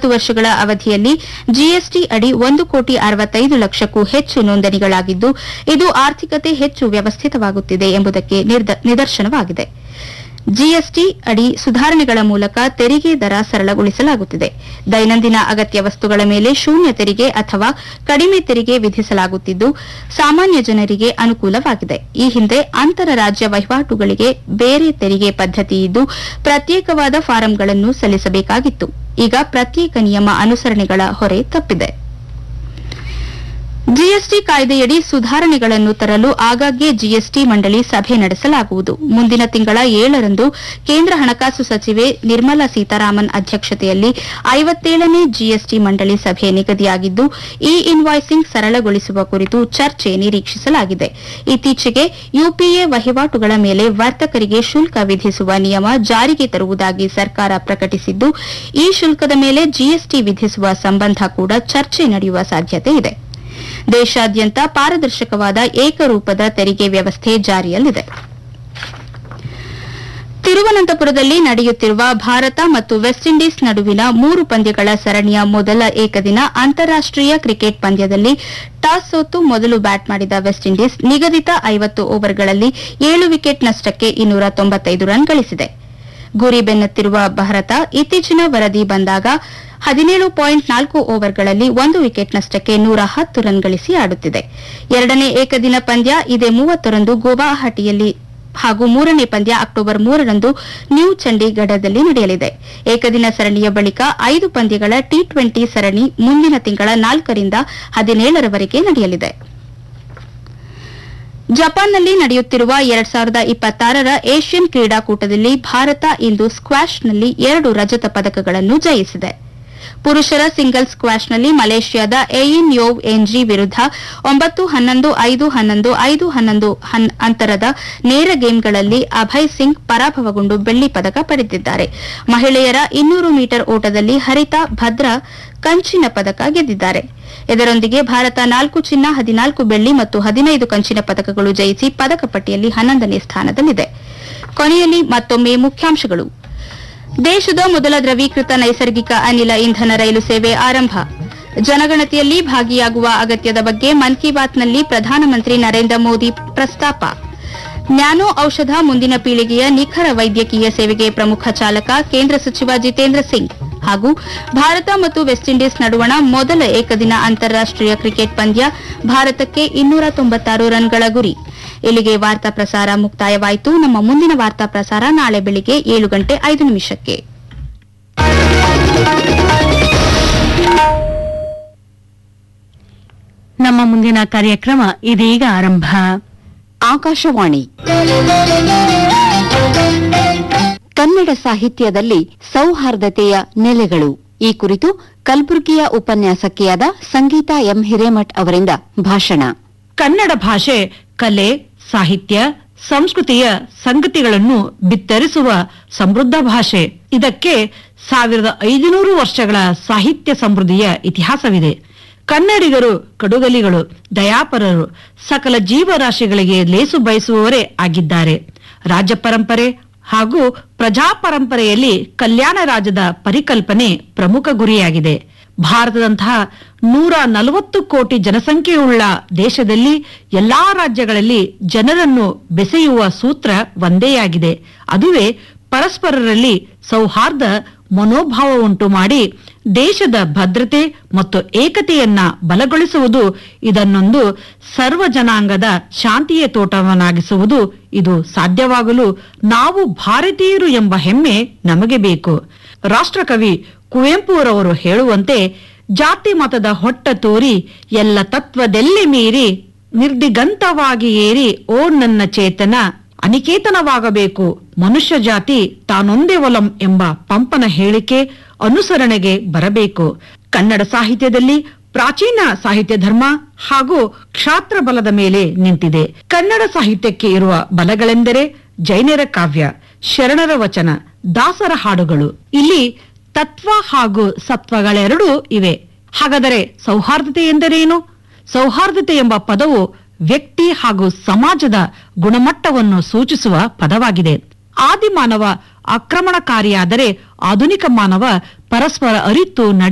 ಒಂಬತ್ತು ವರ್ಷಗಳ ಅವಧಿಯಲ್ಲಿ ಜಿಎಸ್ಟಿ ಅಡಿ ಒಂದು ಕೋಟಿ ಅರವತ್ತೈದು ಲಕ್ಷಕ್ಕೂ ಹೆಚ್ಚು ನೋಂದಣಿಗಳಾಗಿದ್ದು ಇದು ಆರ್ಥಿಕತೆ ಹೆಚ್ಚು ವ್ಯವಸ್ಥಿತವಾಗುತ್ತಿದೆ ಎಂಬುದಕ್ಕೆ ನಿರ್ದ- ನಿದರ್ಶನವಾಗಿದೆ ಜಿಎಸ್ಟಿ ಅಡಿ ಸುಧಾರಣೆಗಳ ಮೂಲಕ ತೆರಿಗೆ ದರ ಸರಳಗೊಳಿಸಲಾಗುತ್ತಿದೆ ದೈನಂದಿನ ಅಗತ್ಯ ವಸ್ತುಗಳ ಮೇಲೆ ಶೂನ್ಯ ತೆರಿಗೆ ಅಥವಾ ಕಡಿಮೆ ತೆರಿಗೆ ವಿಧಿಸಲಾಗುತ್ತಿದ್ದು ಸಾಮಾನ್ಯ ಜನರಿಗೆ ಅನುಕೂಲವಾಗಿದೆ ಈ ಹಿಂದೆ ಅಂತರ ರಾಜ್ಯ ವಹಿವಾಟುಗಳಿಗೆ ಬೇರೆ ತೆರಿಗೆ ಪದ್ಧತಿ ಇದ್ದು ಪ್ರತ್ಯೇಕವಾದ ಫಾರಂಗಳನ್ನು ಸಲ್ಲಿಸಬೇಕಾಗಿತ್ತು ಈಗ ಪ್ರತ್ಯೇಕ ನಿಯಮ ಅನುಸರಣೆಗಳ ಹೊರೆ ತಪ್ಪಿದೆ ಜಿಎಸ್ಟಿ ಕಾಯ್ದೆಯಡಿ ಸುಧಾರಣೆಗಳನ್ನು ತರಲು ಆಗಾಗ್ಗೆ ಜಿಎಸ್ಟಿ ಮಂಡಳಿ ಸಭೆ ನಡೆಸಲಾಗುವುದು ಮುಂದಿನ ತಿಂಗಳ ಏಳರಂದು ಕೇಂದ್ರ ಹಣಕಾಸು ಸಚಿವೆ ನಿರ್ಮಲಾ ಸೀತಾರಾಮನ್ ಅಧ್ಯಕ್ಷತೆಯಲ್ಲಿ ಐವತ್ತೇಳನೇ ಜಿಎಸ್ಟಿ ಮಂಡಳಿ ಸಭೆ ನಿಗದಿಯಾಗಿದ್ದು ಇ ಇನ್ವಾಯ್ಸಿಂಗ್ ಸರಳಗೊಳಿಸುವ ಕುರಿತು ಚರ್ಚೆ ನಿರೀಕ್ಷಿಸಲಾಗಿದೆ ಇತ್ತೀಚೆಗೆ ಯುಪಿಎ ವಹಿವಾಟುಗಳ ಮೇಲೆ ವರ್ತಕರಿಗೆ ಶುಲ್ಕ ವಿಧಿಸುವ ನಿಯಮ ಜಾರಿಗೆ ತರುವುದಾಗಿ ಸರ್ಕಾರ ಪ್ರಕಟಿಸಿದ್ದು ಈ ಶುಲ್ಕದ ಮೇಲೆ ಜಿಎಸ್ಟಿ ವಿಧಿಸುವ ಸಂಬಂಧ ಕೂಡ ಚರ್ಚೆ ನಡೆಯುವ ಸಾಧ್ಯತೆ ಇದೆ ದೇಶಾದ್ಯಂತ ಪಾರದರ್ಶಕವಾದ ಏಕರೂಪದ ತೆರಿಗೆ ವ್ಯವಸ್ಥೆ ಜಾರಿಯಲ್ಲಿದೆ ತಿರುವನಂತಪುರದಲ್ಲಿ ನಡೆಯುತ್ತಿರುವ ಭಾರತ ಮತ್ತು ವೆಸ್ಟ್ ಇಂಡೀಸ್ ನಡುವಿನ ಮೂರು ಪಂದ್ಯಗಳ ಸರಣಿಯ ಮೊದಲ ಏಕದಿನ ಅಂತಾರಾಷ್ಟೀಯ ಕ್ರಿಕೆಟ್ ಪಂದ್ಯದಲ್ಲಿ ಟಾಸ್ ಸೋತು ಮೊದಲು ಬ್ಯಾಟ್ ಮಾಡಿದ ವೆಸ್ಟ್ ಇಂಡೀಸ್ ನಿಗದಿತ ಐವತ್ತು ಓವರ್ಗಳಲ್ಲಿ ಏಳು ವಿಕೆಟ್ ನಷ್ಟಕ್ಕೆ ಇನ್ನೂರ ತೊಂಬತ್ತೈದು ರನ್ ಗಳಿಸಿದೆ ಗುರಿ ಬೆನ್ನತ್ತಿರುವ ಭಾರತ ಇತ್ತೀಚಿನ ವರದಿ ಬಂದಾಗ ಹದಿನೇಳು ಪಾಯಿಂಟ್ ನಾಲ್ಕು ಓವರ್ಗಳಲ್ಲಿ ಒಂದು ವಿಕೆಟ್ ನಷ್ಟಕ್ಕೆ ನೂರ ಹತ್ತು ರನ್ ಗಳಿಸಿ ಆಡುತ್ತಿದೆ ಎರಡನೇ ಏಕದಿನ ಪಂದ್ಯ ಇದೇ ಮೂವತ್ತರಂದು ಗುವಾಹಟಿಯಲ್ಲಿ ಹಾಗೂ ಮೂರನೇ ಪಂದ್ಯ ಅಕ್ಟೋಬರ್ ಮೂರರಂದು ನ್ಯೂ ಚಂಡೀಗಢದಲ್ಲಿ ನಡೆಯಲಿದೆ ಏಕದಿನ ಸರಣಿಯ ಬಳಿಕ ಐದು ಪಂದ್ಯಗಳ ಟಿ ಟ್ವೆಂಟಿ ಸರಣಿ ಮುಂದಿನ ತಿಂಗಳ ನಾಲ್ಕರಿಂದ ಹದಿನೇಳರವರೆಗೆ ನಡೆಯಲಿದೆ ಜಪಾನ್ನಲ್ಲಿ ನಡೆಯುತ್ತಿರುವ ಎರಡ್ ಸಾವಿರದ ಇಪ್ಪತ್ತಾರರ ಏಷ್ಯನ್ ಕ್ರೀಡಾಕೂಟದಲ್ಲಿ ಭಾರತ ಇಂದು ಸ್ಕ್ವಾಷ್ನಲ್ಲಿ ಎರಡು ರಜತ ಪದಕಗಳನ್ನು ಜಯಿಸಿದೆ ಪುರುಷರ ಸಿಂಗಲ್ಸ್ ಸ್ಕ್ವಾಷ್ನಲ್ಲಿ ಮಲೇಷ್ಯಾದ ಎಯಿನ್ ಯೋವ್ ಎನ್ಜಿ ವಿರುದ್ಧ ಒಂಬತ್ತು ಹನ್ನೊಂದು ಐದು ಹನ್ನೊಂದು ಐದು ಹನ್ನೊಂದು ಹನ್- ಅಂತರದ ನೇರ ಗೇಮ್ಗಳಲ್ಲಿ ಅಭಯ್ ಸಿಂಗ್ ಪರಾಭವಗೊಂಡು ಬೆಳ್ಳಿ ಪದಕ ಪಡೆದಿದ್ದಾರೆ ಮಹಿಳೆಯರ ಇನ್ನೂರು ಮೀಟರ್ ಓಟದಲ್ಲಿ ಹರಿತಾ ಭದ್ರಾ ಕಂಚಿನ ಪದಕ ಗೆದ್ದಿದ್ದಾರೆ ಇದರೊಂದಿಗೆ ಭಾರತ ನಾಲ್ಕು ಚಿನ್ನ ಹದಿನಾಲ್ಕು ಬೆಳ್ಳಿ ಮತ್ತು ಹದಿನೈದು ಕಂಚಿನ ಪದಕಗಳು ಜಯಿಸಿ ಪದಕ ಪಟ್ಟಿಯಲ್ಲಿ ಹನ್ನೊಂದನೇ ಸ್ಥಾನದಲ್ಲಿದೆ ಕೊನೆಯಲ್ಲಿ ಮತ್ತೊಮ್ಮೆ ಮುಖ್ಯಾಂಶಗಳು ದೇಶದ ಮೊದಲ ದ್ರವೀಕೃತ ನೈಸರ್ಗಿಕ ಅನಿಲ ಇಂಧನ ರೈಲು ಸೇವೆ ಆರಂಭ ಜನಗಣತಿಯಲ್ಲಿ ಭಾಗಿಯಾಗುವ ಅಗತ್ಯದ ಬಗ್ಗೆ ಮನ್ ಕಿ ಬಾತ್ನಲ್ಲಿ ಪ್ರಧಾನಮಂತ್ರಿ ನರೇಂದ್ರ ಮೋದಿ ಪ್ರಸ್ತಾಪ ನ್ಯಾನೋ ಔಷಧ ಮುಂದಿನ ಪೀಳಿಗೆಯ ನಿಖರ ವೈದ್ಯಕೀಯ ಸೇವೆಗೆ ಪ್ರಮುಖ ಚಾಲಕ ಕೇಂದ್ರ ಸಚಿವ ಜಿತೇಂದ್ರ ಸಿಂಗ್ ಹಾಗೂ ಭಾರತ ಮತ್ತು ವೆಸ್ಟ್ ಇಂಡೀಸ್ ನಡುವಣ ಮೊದಲ ಏಕದಿನ ಅಂತಾರಾಷ್ಟೀಯ ಕ್ರಿಕೆಟ್ ಪಂದ್ಯ ಭಾರತಕ್ಕೆ ಇನ್ನೂರ ತೊಂಬತ್ತಾರು ರನ್ಗಳ ಗುರಿ ಇಲ್ಲಿಗೆ ವಾರ್ತಾ ಪ್ರಸಾರ ಮುಕ್ತಾಯವಾಯಿತು ನಮ್ಮ ಮುಂದಿನ ವಾರ್ತಾ ಪ್ರಸಾರ ನಾಳೆ ಬೆಳಿಗ್ಗೆ ಏಳು ಗಂಟೆ ಐದು ನಿಮಿಷಕ್ಕೆ ನಮ್ಮ ಮುಂದಿನ ಕಾರ್ಯಕ್ರಮ ಇದೀಗ ಆರಂಭ ಆಕಾಶವಾಣಿ ಕನ್ನಡ ಸಾಹಿತ್ಯದಲ್ಲಿ ಸೌಹಾರ್ದತೆಯ ನೆಲೆಗಳು ಈ ಕುರಿತು ಕಲಬುರಗಿಯ ಉಪನ್ಯಾಸಕಿಯಾದ ಸಂಗೀತ ಎಂ ಹಿರೇಮಠ್ ಅವರಿಂದ ಭಾಷಣ ಕನ್ನಡ ಭಾಷೆ ಕಲೆ ಸಾಹಿತ್ಯ ಸಂಸ್ಕೃತಿಯ ಸಂಗತಿಗಳನ್ನು ಬಿತ್ತರಿಸುವ ಸಮೃದ್ಧ ಭಾಷೆ ಇದಕ್ಕೆ ಸಾವಿರದ ಐದುನೂರು ವರ್ಷಗಳ ಸಾಹಿತ್ಯ ಸಮೃದ್ಧಿಯ ಇತಿಹಾಸವಿದೆ ಕನ್ನಡಿಗರು ಕಡುಗಲಿಗಳು ದಯಾಪರರು ಸಕಲ ಜೀವರಾಶಿಗಳಿಗೆ ಲೇಸು ಬಯಸುವವರೇ ಆಗಿದ್ದಾರೆ ರಾಜ್ಯ ಪರಂಪರೆ ಹಾಗೂ ಪ್ರಜಾ ಪರಂಪರೆಯಲ್ಲಿ ಕಲ್ಯಾಣ ರಾಜ್ಯದ ಪರಿಕಲ್ಪನೆ ಪ್ರಮುಖ ಗುರಿಯಾಗಿದೆ ಭಾರತದಂತಹ ನೂರ ನಲವತ್ತು ಕೋಟಿ ಜನಸಂಖ್ಯೆಯುಳ್ಳ ದೇಶದಲ್ಲಿ ಎಲ್ಲಾ ರಾಜ್ಯಗಳಲ್ಲಿ ಜನರನ್ನು ಬೆಸೆಯುವ ಸೂತ್ರ ಒಂದೇಯಾಗಿದೆ ಅದುವೇ ಪರಸ್ಪರರಲ್ಲಿ ಸೌಹಾರ್ದ ಮನೋಭಾವ ಉಂಟು ಮಾಡಿ ದೇಶದ ಭದ್ರತೆ ಮತ್ತು ಏಕತೆಯನ್ನ ಬಲಗೊಳಿಸುವುದು ಇದನ್ನೊಂದು ಸರ್ವ ಜನಾಂಗದ ಶಾಂತಿಯ ತೋಟವನ್ನಾಗಿಸುವುದು ಇದು ಸಾಧ್ಯವಾಗಲು ನಾವು ಭಾರತೀಯರು ಎಂಬ ಹೆಮ್ಮೆ ನಮಗೆ ಬೇಕು ರಾಷ್ಟ್ರಕವಿ ಕುವೆಂಪುರವರು ಹೇಳುವಂತೆ ಜಾತಿ ಮತದ ಹೊಟ್ಟ ತೋರಿ ಎಲ್ಲ ತತ್ವದೆಲ್ಲಿ ಮೀರಿ ನಿರ್ದಿಗಂತವಾಗಿ ಏರಿ ಓ ನನ್ನ ಚೇತನ ಅನಿಕೇತನವಾಗಬೇಕು ಮನುಷ್ಯ ಜಾತಿ ತಾನೊಂದೇ ಒಲಂ ಎಂಬ ಪಂಪನ ಹೇಳಿಕೆ ಅನುಸರಣೆಗೆ ಬರಬೇಕು ಕನ್ನಡ ಸಾಹಿತ್ಯದಲ್ಲಿ ಪ್ರಾಚೀನ ಸಾಹಿತ್ಯ ಧರ್ಮ ಹಾಗೂ ಕ್ಷಾತ್ರ ಬಲದ ಮೇಲೆ ನಿಂತಿದೆ ಕನ್ನಡ ಸಾಹಿತ್ಯಕ್ಕೆ ಇರುವ ಬಲಗಳೆಂದರೆ ಜೈನರ ಕಾವ್ಯ ಶರಣರ ವಚನ ದಾಸರ ಹಾಡುಗಳು ಇಲ್ಲಿ ತತ್ವ ಹಾಗೂ ಸತ್ವಗಳೆರಡೂ ಇವೆ ಹಾಗಾದರೆ ಸೌಹಾರ್ದತೆ ಎಂದರೇನು ಸೌಹಾರ್ದತೆ ಎಂಬ ಪದವು ವ್ಯಕ್ತಿ ಹಾಗೂ ಸಮಾಜದ ಗುಣಮಟ್ಟವನ್ನು ಸೂಚಿಸುವ ಪದವಾಗಿದೆ ಆದಿಮಾನವ ಆಕ್ರಮಣಕಾರಿಯಾದರೆ ಆಧುನಿಕ ಮಾನವ ಪರಸ್ಪರ ಅರಿತು